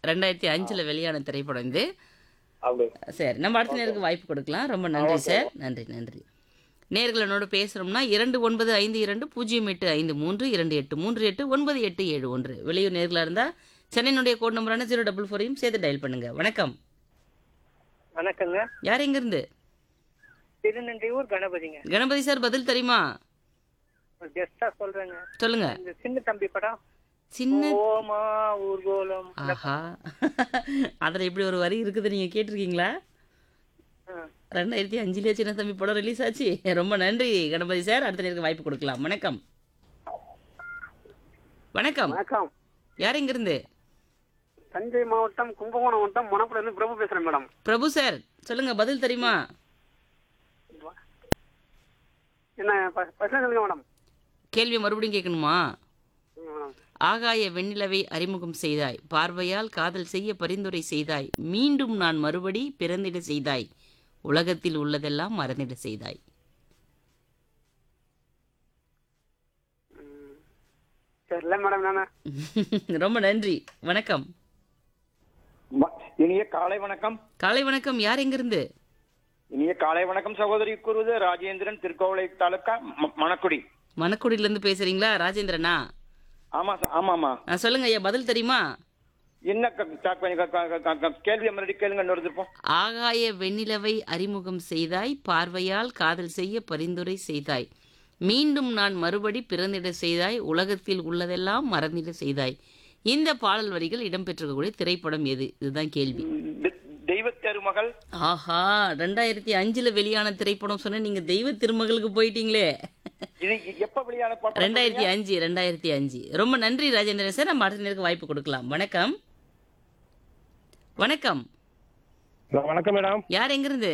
ரெண்டாயிரத்தி அஞ்சுல வெளியான திரைப்படம் இது அப்படி சரி நம்ம அடுத்த நேருக்கு வாய்ப்பு கொடுக்கலாம் ரொம்ப நன்றி சார் நன்றி நன்றி நேர்களோட பேசுகிறோம்னா இரண்டு ஒன்பது ஐந்து இரண்டு பூஜ்ஜியம் எட்டு ஐந்து மூன்று இரண்டு எட்டு மூன்று எட்டு ஒன்பது எட்டு ஏழு ஒன்று வெளியூர் நேர்களாக இருந்தால் சென்னையினுடைய கோட் நம்பரான ஜீரோ டபுள் ஃபோரையும் சேர்த்து டயல் பண்ணுங்க வணக்கம் வணக்கங்க யார் எங்கேருந்து திருநன்றியூர் கணபதிங்க கணபதி சார் பதில் தெரியுமா ஒரு கெஸ்டா சொல்றேங்க சொல்லுங்க இந்த சின்ன தம்பி படம் சின்ன ஓமா ஊர்கோலம் ஆஹா அதில் இப்படி ஒரு வரி இருக்குது நீங்கள் கேட்டிருக்கீங்களா ஆ. ரெண்டாயிரத்தி அஞ்சுலேயே சின்ன தம்பி படம் ரிலீஸ் ஆச்சு ரொம்ப நன்றி கணபதி சார் அடுத்த நேருக்கு வாய்ப்பு கொடுக்கலாம் வணக்கம் வணக்கம் வணக்கம் யார் இங்கிருந்து தஞ்சை மாவட்டம் கும்பகோணம் மாவட்டம் மணப்புலேருந்து பிரபு பேசுறேன் மேடம் பிரபு சார் சொல்லுங்க பதில் தெரியுமா என்ன ப- பிரச்சனை சொல்லுங்க மேடம் கேள்வி மறுபடியும் கேட்கணுமா ம், மேடம் ஆகாய வெண்ணிலவை அறிமுகம் செய்தாய் பார்வையால் காதல் செய்ய பரிந்துரை செய்தாய் மீண்டும் நான் மறுபடி பிறந்திட செய்தாய் உலகத்தில் உள்ளதெல்லாம் மறந்திட செய்தாய் தெரியல மேடம் நானு ரொம்ப நன்றி வணக்கம் ம- இனிய காலை வணக்கம் காலை வணக்கம் யார் எங்கிருந்து இனிய காலை வணக்கம் சகோதரி கூறுவது ராஜேந்திரன் திருக்கோவிலை தாலுக்கா ம- மணக்குடி மணக்குடியிலேருந்து பேசுறீங்களா ராஜேந்திரனா ஆமா ச- ஆமாமா ஆ, சொல்லுங்க ஐயா பதில் தெரியுமா என்ன க- க- க- க- க- க- கேள்வி மறுபடி கேளுங்க இன்னொரு திருப்பம் ஆகாய வெண்ணிலவை அறிமுகம் செய்தாய் பார்வையால் காதல் செய்ய பரிந்துரை செய்தாய் மீண்டும் நான் மறுபடி பிறந்திட செய்தாய் உலகத்தில் உள்ளதெல்லாம் மறந்திட செய்தாய் இந்த பாடல் வரிகள் இடம்பெற்றிருக்கக்கூடிய திரைப்படம் எது இதுதான் கேள்வி தெ- தெய்வ திருமகள் ஆஹா ரெண்டாயிரத்தி அஞ்சுல வெளியான திரைப்படம் சொன்ன நீங்க தெய்வ திருமகளுக்கு போயிட்டீங்களே இது எப்ப வெளியான படம் ரெண்டாயிரத்தி அஞ்சு ரெண்டாயிரத்தி அஞ்சு ரொம்ப நன்றி ராஜேந்திரன் சார் நம்ம அடுத்த நேருக்கு வாய்ப்பு கொடுக்கலாம் வணக்கம் வணக்கம் ஹலோ வணக்கம் மேடம் யார் எங்கிருந்து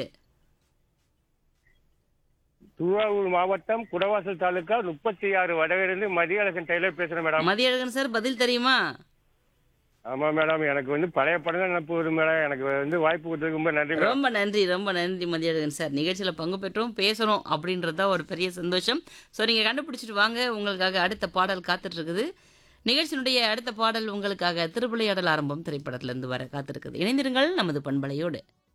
திருவாரூர் மாவட்டம் குடவாசல் தாலுக்கா முப்பத்தி ஆறு வடவிலிருந்து மதியழகன் டெய்லர் பேசுறேன் மேடம் மதியழகன் சார் பதில் தெரியுமா ஆமா மேடம் எனக்கு வந்து பழைய படம் தான் நினப்பு வருது மேடம் எனக்கு வந்து வாய்ப்பு கொடுத்ததுக்கு ரொம்ப நன்றி மேடம் ரொம்ப நன்றி ரொம்ப நன்றி மதியழகன் சார் நிகழ்ச்சியில் பங்கு பெற்றோம் பேசுகிறோம் அப்படின்றது தான் ஒரு பெரிய சந்தோஷம் ஸோ நீங்கள் கண்டுபிடிச்சிட்டு வாங்க உங்களுக்காக அடுத்த பாடல் காத்துட்டு இருக்குது நிகழ்ச்சியினுடைய அடுத்த பாடல் உங்களுக்காக திருவிளையாடல் ஆரம்பம் திரைப்படத்திலிருந்து வர காத்திருக்குது இணைந்திருங்கள் நமது பண்பலையோடு